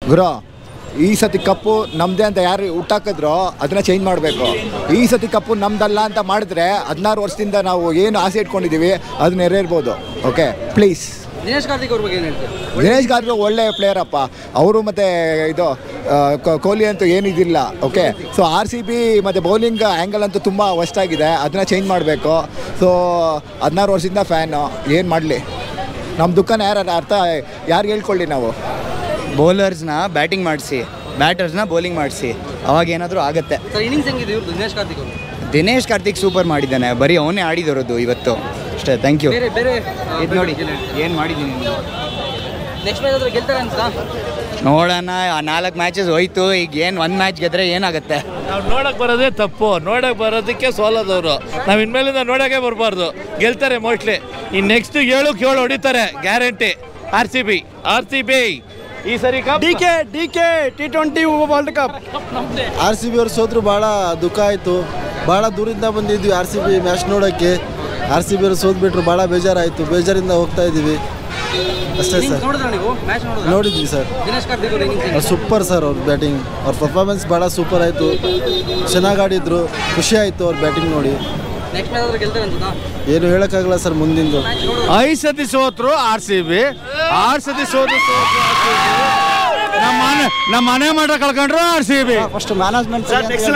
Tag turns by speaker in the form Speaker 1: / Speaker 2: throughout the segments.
Speaker 1: ಗುರು ಈ ಸತಿ ಕಪ್ಪು ನಮ್ಮದೇ ಅಂತ ಯಾರು ಹುಟ್ಟಾಕಿದ್ರೋ ಅದನ್ನ ಚೇಂಜ್ ಮಾಡಬೇಕು ಈ ಸತಿ ಕಪ್ಪು ನಮ್ದಲ್ಲ ಅಂತ ಮಾಡಿದ್ರೆ ಹದಿನಾರು ವರ್ಷದಿಂದ ನಾವು ಏನು ಆಸೆ ಇಟ್ಕೊಂಡಿದ್ದೀವಿ ಅದು ನೆರವೇರ್ಬೋದು ಓಕೆ ಪ್ಲೀಸ್
Speaker 2: ದಿನೇಶ್ ಕಾರ್ತಿಕ್ ಅವ್ರ ಬಗ್ಗೆ ಏನು ಹೇಳ್ತೀರಾ
Speaker 1: ದಿನೇಶ್ ಗಾದ್ರು ಒಳ್ಳೆ ಪ್ಲೇಯರ್ ಅಪ್ಪ ಅವರು ಮತ್ತು ಇದು ಆ, ಕೊ- ಕೊಹ್ಲಿ ಅಂತೂ ಏನಿದಿಲ್ಲ okay so R C B ಮತ್ತು ಬೌಲಿಂಗ್ ಆ್ಯಂಗಲ್ ಅಂತೂ ತುಂಬ ಆಗಿದೆ ಅದನ್ನ ಚೇಂಜ್ ಮಾಡಬೇಕು ಸೊ ಹದಿನಾರು ವರ್ಷದಿಂದ ಫ್ಯಾನು ಏನು ಮಾಡಲಿ ನಮ್ಮ ದುಃಖನ ಯಾರು ಅರ್ಥ ಯಾರು ಹೇಳ್ಕೊಳ್ಳಿ ನಾವು
Speaker 3: ಬೌಲರ್ಸ್ನ ಬ್ಯಾಟಿಂಗ್ ಮಾಡಿಸಿ ಬ್ಯಾಟರ್ಸ್ನ ಬೌಲಿಂಗ್ ಮಾಡಿಸಿ ಅವಾಗ ಏನಾದರೂ ಆಗುತ್ತೆ
Speaker 2: ಸರ್ ಇನ್ನಿಂಗ್ಸ್ ಹೆಂಗಿದೆ ಇವ್ರದ್ದು ದಿನೇಶ್ ಕಾರ್ತಿಕ್ ಅವರು
Speaker 3: ದಿನೇಶ್ ಕಾರ್ತಿಕ್ ಸೂಪರ್ ಮಾಡಿದ್ದಾನೆ ಬರೀ ಅವನೇ ಆಡಿದಿರೋದು ಇವತ್ತು ಅಷ್ಟೇ ಥ್ಯಾಂಕ್ ಯು
Speaker 2: ಬೇರೆ ಬೇರೆ
Speaker 3: ಇದು ನೋಡಿ ಏನು ಮಾಡಿದ್ದೀನಿ
Speaker 2: ನೆಕ್ಸ್ಟ್ ಮ್ಯಾಚ್ ಆದ್ರೆ ಗೆಲ್ತಾರೆ ಅಂತ
Speaker 3: ನೋಡೋಣ ಆ ನಾಲ್ಕು ಮ್ಯಾಚಸ್ ಹೋಯ್ತು ಈಗ ಏನು ಒಂದು ಮ್ಯಾಚ್ ಗೆದ್ರೆ ಏನಾಗುತ್ತೆ
Speaker 4: ನಾವು ನೋಡಕ್ ಬರೋದೇ ತಪ್ಪು ನೋಡಕ್ ಬರೋದಕ್ಕೆ ಸೋಲೋದವರು ನಾವು ಇನ್ಮೇಲಿಂದ ನೋಡೋಕೆ ಬರಬಾರ್ದು ಗೆಲ್ತಾರೆ ಮೋಸ್ಟ್ಲಿ ಈ ನೆಕ್ಸ್ಟ್ ಏಳಕ್ಕೆ ಏಳು ಹೊಡಿತಾರೆ guarantee R C B R C B ಈ ಸರಿ cup
Speaker 5: D K D K T twenty world cup
Speaker 6: R C B ಅವ್ರು ಸೋತ್ರು ಭಾಳ ದುಃಖ ಆಯಿತು ಭಾಳ ದೂರಿಂದ ಬಂದಿದ್ವಿ ಆರ್ ಸಿ ಬಿ ಮ್ಯಾಚ್ ನೋಡೋಕ್ಕೆ ಆರ್ ಸಿ ಬಿ ಅವ್ರು ಸೋತ್ಬಿಟ್ರು ಭಾಳ ಬೇಜಾರಾಯಿತು ಬೇಜಾರಿಂದ ಹೋಗ್ತಾ ಇದ್ದೀವಿ ಅಷ್ಟೇ ಸರ್
Speaker 2: ನೋಡಿದ್ರ ನೀವು ಮ್ಯಾಚ್ ನೋಡಿದ್ರ
Speaker 6: ನೋಡಿದ್ವಿ ಸರ್
Speaker 2: ದಿನೇಶ್ ಕಾರ್ತಿಕ್ ಅವ್ರ ಇನ್ನಿಂಗ್ಸ್
Speaker 6: ಸೂಪರ್ ಸರ್ ಅವ್ರ ಬ್ಯಾಟಿಂಗ್ ಅವ್ರ ಪರ್ಫಾರ್ಮೆನ್ಸ್ ಭಾಳ ಸೂಪರ್ ಆಯಿತು ಚೆನ್ನಾಗಿ ಆಡಿದ್ರು ಖುಷಿ ಆಯಿತು ಅವ್ರ ಬ್ಯಾಟಿಂಗ್ ನೋಡಿ
Speaker 2: ನೆಕ್ಸ್ಟ್ ಮ್ಯಾಚ್ ಆದ್ರೆ ಗೆಲ್ತಾರೆ ಅಂತ
Speaker 6: ಏನು ಹೇಳೋಕ್ಕಾಗಲ್ಲ ಸರ್ ಮುಂದಿಂದು
Speaker 4: ಐದು ಸತಿ ಸೋತ್ರು ಆರ್ ಸಿ ಬಿ ಆರು ಸತಿ ಸೋತು ಸೋತ್ರು ನಮ್ಮ ಮನೆ ನಮ್ಮ ಮನೆ ಮಠ ಕಳ್ಕೊಂಡ್ರು R C B
Speaker 5: first management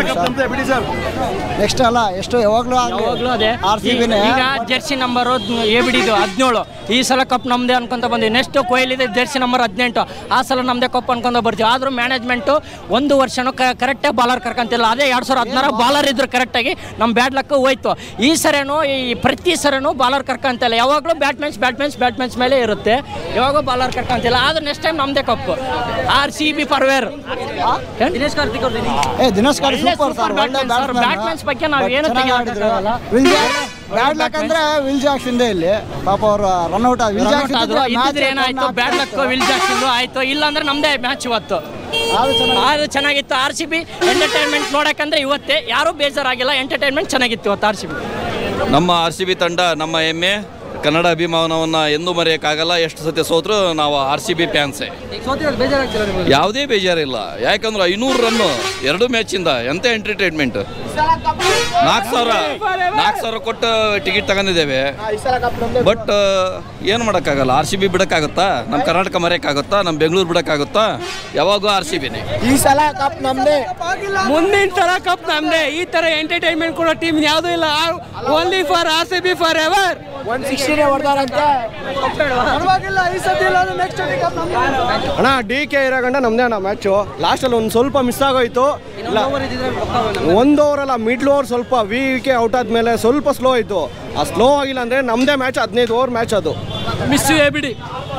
Speaker 5: next ಅಲ್ಲ ಎಷ್ಟು ಯಾವಾಗಲೂ
Speaker 7: ಯಾವಾಗಲೂ ಅದೇ
Speaker 5: ಆರ್ ಸಿ ಬಿನೇ
Speaker 7: ಈಗ ಜೆರ್ಸಿ ನಂಬರು ಎ ಬಿಡಿದು ಹದಿನೇಳು ಈ ಸಲ ಕಪ್ ನಮ್ಮದೇ ಅನ್ಕೊಂತ ಬಂದ್ವಿ ನೆಕ್ಸ್ಟ್ ಕೊಹ್ಲಿದೆ ಜೆರ್ಸಿ ನಂಬರ್ ಹದಿನೆಂಟು ಆ ಸಲ ನಮ್ಮದೇ ಕಪ್ ಅನ್ಕೊಂತ ಬರ್ತೀವಿ ಆದರೂ ಮ್ಯಾನೇಜ್ಮೆಂಟು ಒಂದು ವರ್ಷನೂ ಕರೆಕ್ಟಾಗಿ ಬಾಲರ್ ಕರ್ಕೊಂತಿಲ್ಲ ಅದೇ ಎರಡು ಸಾವಿರ ಹದಿನಾರು ಬಾಲರ್ ಇದ್ರು ಕರೆಕ್ಟಾಗಿ ನಮ್ಮ ಬ್ಯಾಟ್ ಲಕ್ ಹೋಯ್ತು ಈ ಸರಿನೂ ಈ ಪ್ರತಿ ಸರಿನೂ ಬಾಲರ್ ಕರ್ಕೊಂತಿಲ್ಲ ಯಾವಾಗಲೂ ಬ್ಯಾಟ್ಮೆನ್ಸ್ ಬ್ಯಾಟ್ಮೆನ್ಸ್ ಬ್ಯಾಟ್ಮೆನ್ಸ್ ಮೇಲೆ ಇರುತ್ತೆ ಯಾವಾಗೂ ಬಾಲರ್ ಕರ್ಕೊಂತಿಲ್ಲ ಆದ್ರೆ ನೆಕ್ಸ್ಟ್ ಟೈಮ್ ನಮ್ಮದೇ cup R C B forever
Speaker 2: Dinesh Karthik ಅವ್ರ ಇನ್ನಿಂಗ್ಸ್
Speaker 5: ಏ ದಿನೇಶ್ ಕಾರ್ಡ್ ಸೂಪರ್ ಸರ್ ಒಳ್ಳೆ
Speaker 7: ಬ್ಯಾಟ್ಮೆನ್ಸ್ ಬಗ್ಗೆ ನಾವು ಏನು ತೆಗೆಯೋಕ್ಕಾಗಲ್ಲ
Speaker 5: ವಿಲ್ ಬ್ಯಾಡ್ ಲಕ್ ಅಂದ್ರೆ ವಿಲ್ ಜಾಕ್ಸ್ ಇಂದ ಇಲ್ಲಿ ಪಾಪ ಅವರು ರನ್ ಔಟ್ ವಿಲ್ ಜಾಕ್ಸ್
Speaker 7: ಆದ್ರು ಇದ್ದಿದ್ರೆ ಏನಾಯ್ತು ಬ್ಯಾಡ್ ಲಕ್ ವಿಲ್ ಜಾಕ್ಸಿಂದು ಆಯ್ತು ಇಲ್ಲ ಅಂದ್ರೆ ನಮ್ದೇ ಮ್ಯಾಚ್ ಇವತ್ತು ಅದು ಚೆನ್ನಾಗಿತ್ತು ಆರ್ ಸಿ ಬಿ ಎಂಟರ್ಟೈನ್ಮೆಂಟ್ ನೋಡಕ್ಕಂದ್ರೆ ಇವತ್ತೇ ಯಾರೂ ಬೇಜಾರಾಗಿಲ್ಲ ಎಂಟರ್ಟೈನ್ಮೆಂಟ್ ಚೆನ್ನಾಗಿತ್ತು ಇವತ್ತು ಆರ್ ಸಿ ಬಿ
Speaker 8: ನಮ್ಮ ಆರ್ ಸಿ ಬಿ ತಂಡ ನಮ್ಮ ಹೆಮ್ಮೆ ಕನ್ನಡ ಅಭಿಮಾನವನ್ನು ಎಂದೂ ಮರೆಯೋಕ್ಕಾಗಲ್ಲ ಎಷ್ಟು ಸತಿ ಸೋತ್ರು ನಾವು ಆರ್ ಸಿ ಬಿ ಫ್ಯಾನ್ಸೇ
Speaker 2: ಈಗ ಸೋತಿರೋದು ಬೇಜಾರಾಗ್ತಿಲ್ಲ ನಿಮಗೆ
Speaker 8: ಯಾವುದೇ ಬೇಜಾರಿಲ್ಲ ಯಾಕಂದ್ರೆ ಐನೂರು ರನ್ನು ಎರಡು ಮ್ಯಾಚಿಂದ ಎಂತ ಎಂಟರ್ಟೈನ್ಮೆಂಟ್ ನಾಲ್ಕು ಸಾವಿರ ನಾಲ್ಕು ಸಾವಿರ ಕೊಟ್ಟು ಟಿಕೆಟ್ ತಗೊಂಡಿದ್ದೇವೆ ಬಟ್ ಏನು ಮಾಡೋಕ್ಕಾಗಲ್ಲ ಆರ್ ಸಿ ಬಿ ಬಿಡೋಕ್ಕಾಗುತ್ತಾ ನಮ್ಮ ಕರ್ನಾಟಕ ಮರೆಯೋಕ್ಕಾಗುತ್ತಾ ನಮ್ಮ ಬೆಂಗಳೂರು ಬಿಡೋಕ್ಕಾಗುತ್ತಾ ಯಾವಾಗೂ ಆರ್ ಸಿ ಬಿನೇ
Speaker 5: ಈ ಸಲ ಕಪ್ ನಮ್ದೇ
Speaker 7: ಮುಂದಿನ ತರ ಕಪ್ ನಮ್ದೇ ಈ ತರ ಎಂಟರ್ಟೈನ್ಮೆಂಟ್ ಕೊಡೋ ಟೀಮ್ ಯಾವುದೂ ಇಲ್ಲ only for R C B forever
Speaker 5: one ಸಿಕ್ಸ್ಟಿನೇ ಹೊಡೆದಾರಂತೆ ಪರವಾಗಿಲ್ಲ ಈ ಸತಿ ಇಲ್ಲ ನೆಕ್ಸ್ಟ್ ಅಣ್ಣ ಡಿ ಕೆ ಇರೋಗಂಡ ನಮ್ದೇ ಅಣ್ಣ ಮ್ಯಾಚು ಲಾಸ್ಟಲ್ಲಿ ಒಂದು ಸ್ವಲ್ಪ ಮಿಸ್ ಆಗೋಯ್ತು ಇಲ್ಲ
Speaker 2: ಓವರ್ ಇದ್ದಿದ್ರೆ ಪಕ್ಕ ನಮ್ಮ
Speaker 5: ಒಂದು ಓವರ್ ಅಲ್ಲ ಮಿಡ್ಲ್ ಓವರ್ ಸ್ವಲ್ಪ ವಿ ಕೆ ಔಟ್ ಆದ್ಮೇಲೆ ಸ್ವಲ್ಪ ಸ್ಲೋ ಆಯಿತು ಆ ಸ್ಲೋ ಆಗಿಲ್ಲ ಅಂದರೆ ನಮ್ಮದೇ ಮ್ಯಾಚ್ ಹದಿನೈದು ಓವರ್ ಮ್ಯಾಚ್ ಅದು
Speaker 7: ಮಿಸ್ ಬಿಡಿ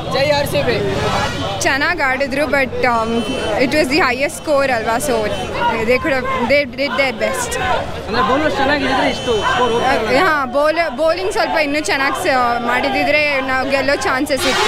Speaker 9: ಚೆನ್ನಾಗಿ ಆಡಿದ್ರು but it was the highest score ಅಲ್ವಾ so they could they did their best
Speaker 2: ಅಂದ್ರೆ ಬೌಲರ್ಸ್ ಚೆನ್ನಾಗಿದ್ರೆ ಇಷ್ಟು ಸ್ಕೋರ್
Speaker 9: ಹಾಂ ಬೌಲ ಬೌಲಿಂಗ್ ಸ್ವಲ್ಪ ಇನ್ನೂ ಚೆನ್ನಾಗಿ ಮಾಡಿದಿದ್ರೆ ನಾವು ಗೆಲ್ಲೋ ಚಾನ್ಸಸ್ ಇತ್ತು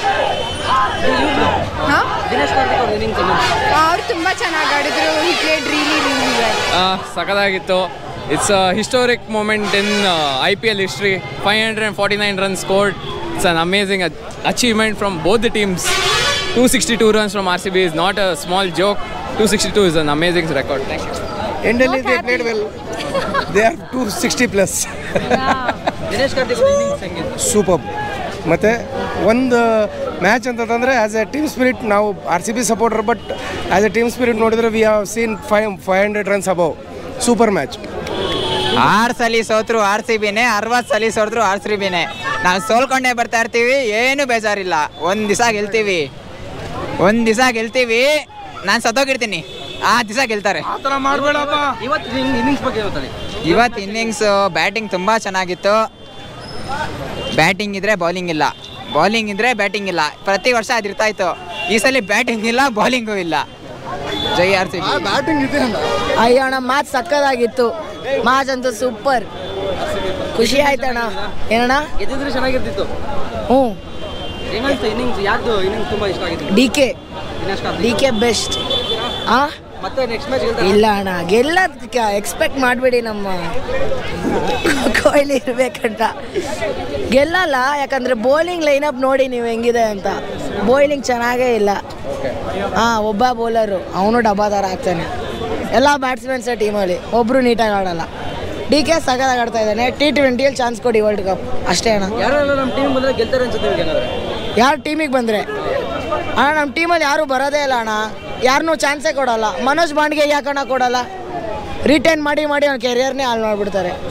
Speaker 9: ಹಾಂ
Speaker 2: ದಿನೇಶ್ ಕಾರ್ತಿಕ್ ಅವ್ರ ಇನ್ನಿಂಗ್ಸ್
Speaker 9: ಅವ್ರು ತುಂಬ ಚೆನ್ನಾಗಿ ಆಡಿದ್ರು he played really really well
Speaker 10: ಸಖತ್ತಾಗಿತ್ತು it's historic moment in I P L history five hundred and forty nine run scored it's an amazing achievement from both the teams two sixty two runs from R C B is not a small joke two sixty two is an amazing record thank you
Speaker 5: ಎಂಡಲ್ಲಿ they played well they are two sixty plus
Speaker 2: Dinesh Karthik ಅವ್ರ innings ಹೆಂಗಿದೆ
Speaker 5: super ಮತ್ತು ಒಂದು match ಅಂತಂದರೆ as a team spirit ನಾವು R C B supporter but as a team spirit ನೋಡಿದ್ರೆ we have seen five five hundred runs above super match
Speaker 3: ಆರು ಸಲ ಸೋತ್ರು R C ಬಿನೇ ಅರವತ್ತು ಸಲ ಸೋತ್ರು ಆರ್ ಸಿ ಬಿನೇ ನಾವು ಸೋಲ್ಕೊಂಡೇ ಬರ್ತಾ ಇರ್ತೀವಿ ಏನು ಬೇಜಾರಿಲ್ಲ ಒಂದು ದಿವಸ ಗೆಲ್ತೀವಿ ಒಂದು ದಿವಸ ಗೆಲ್ತೀವಿ ನಾನು ಸತ್ತೋಗಿರ್ತೀನಿ ಆ ದಿವಸ ಗೆಲ್ತಾರೆ
Speaker 2: ಇವತ್ತು ಇನ್ನಿಂಗ್ಸ್ ಬಗ್ಗೆ ಹೇಳ್ತಾರೆ
Speaker 3: ಇವತ್ತು ಇನ್ನಿಂಗ್ಸು ಬ್ಯಾಟಿಂಗ್ ತುಂಬ ಚೆನ್ನಾಗಿತ್ತು ಬ್ಯಾಟಿಂಗ್ ಇದ್ರೆ ಬೌಲಿಂಗ್ ಇಲ್ಲ ಬೌಲಿಂಗ್ ಇದ್ರೆ ಬ್ಯಾಟಿಂಗ್ ಇಲ್ಲ ಪ್ರತಿ ವರ್ಷ ಅದಿರ್ತಾ ಇತ್ತು ಈ ಸಲ ಬ್ಯಾಟಿಂಗ್ ಇಲ್ಲ ಬೌಲಿಂಗು ಇಲ್ಲ ಜೈ ಆರ್ ಸಿ
Speaker 5: ಬ್ಯಾಟಿಂಗ್ ಇದೆ
Speaker 11: ಅಯ್ಯಣ್ಣ ಮ್ಯಾಚ್ ಸಕ್ಕದಾಗಿತ್ತು ಮ್ಯಾಚ್ ಅಂತೂ ಸೂಪರ್ ಖುಷಿ ಆಯ್ತಣ್ಣ ಏನಣ್ಣ
Speaker 2: ಗೆದ್ದಿದ್ರೆ ಚೆನ್ನಾಗಿರ್ತಿತ್ತು
Speaker 11: ಹ್ಞೂ
Speaker 2: ಹೆಂಗನ್ಸ್ತು ಇನ್ನಿಂಗ್ಸ್ ಯಾರ್ದು ಇನ್ನಿಂಗ್ಸ್ ತುಂಬಾ ಇಷ್ಟ ಆಗಿತ್ತು
Speaker 11: D K
Speaker 2: Dinesh Karthik
Speaker 11: D K best ಆ
Speaker 2: ಮತ್ತೆ ನೆಕ್ಸ್ಟ್ ಮ್ಯಾಚ್ ಗೆಲ್ತಾರೆ
Speaker 11: ಇಲ್ಲ ಅಣ್ಣ ಗೆಲ್ಲೋದಕ್ಕೆ ಎಕ್ಸ್ಪೆಕ್ಟ್ ಮಾಡಬೇಡಿ ನಮ್ಮ ಕೊಹ್ಲಿ ಇರ್ಬೇಕಂತ ಗೆಲ್ಲಲ್ಲ ಯಾಕಂದ್ರೆ ಬೌಲಿಂಗ್ ಲೈನಪ್ ನೋಡಿ ನೀವು ಹೆಂಗಿದೆ ಅಂತ ಬಾಯ್ಲಿಂಗ್ ಚೆನ್ನಾಗೇ ಇಲ್ಲ ಹಾಂ ಒಬ್ಬ ಬೌಲರು ಅವನು ಡಬ್ಬಾದಾರ ಆಗ್ತಾನೆ ಎಲ್ಲ ಬ್ಯಾಟ್ಸ್ಮನ್ಸೇ ಟೀಮಲ್ಲಿ ಒಬ್ಬರು ನೀಟಾಗಿ ಆಡಲ್ಲ ಡಿ ಕೆ ಸಗದಾಗಿ ಆಡ್ತಾ ಇದ್ದಾನೆ ಟಿ ಟ್ವೆಂಟಿಯಲ್ಲಿ ಚಾನ್ಸ್ ಕೊಡಿ ವರ್ಲ್ಡ್ ಕಪ್ ಅಷ್ಟೇ ಅಣ್ಣ
Speaker 2: ಯಾರೆಲ್ಲ ನಮ್ಮ ಟೀಮ್ ಬಂದ್ರೆ ಗೆಲ್ತಾರೆ ಅನ್ಸುತ್ತೆ ನಿಮ್ಗೆ ಏನಾದ್ರೆ
Speaker 11: ಯಾರು ಟೀಮಿಗೆ ಬಂದರೆ ಅಣ್ಣ ನಮ್ಮ ಟೀಮಲ್ಲಿ ಯಾರೂ ಬರೋದೇ ಇಲ್ಲ ಅಣ್ಣ ಯಾರನ್ನೂ ಚಾನ್ಸೇ ಕೊಡಲ್ಲ ಮನೋಜ್ ಬಾಂಡ್ಗೆ ಯಾಕಣ್ಣ ಕೊಡಲ್ಲ ರಿಟೈನ್ ಮಾಡಿ ಮಾಡಿ ಅವ್ನ ಕೆರಿಯರ್ನೇ ಹಾಳು ಮಾಡಿಬಿಡ್ತಾರೆ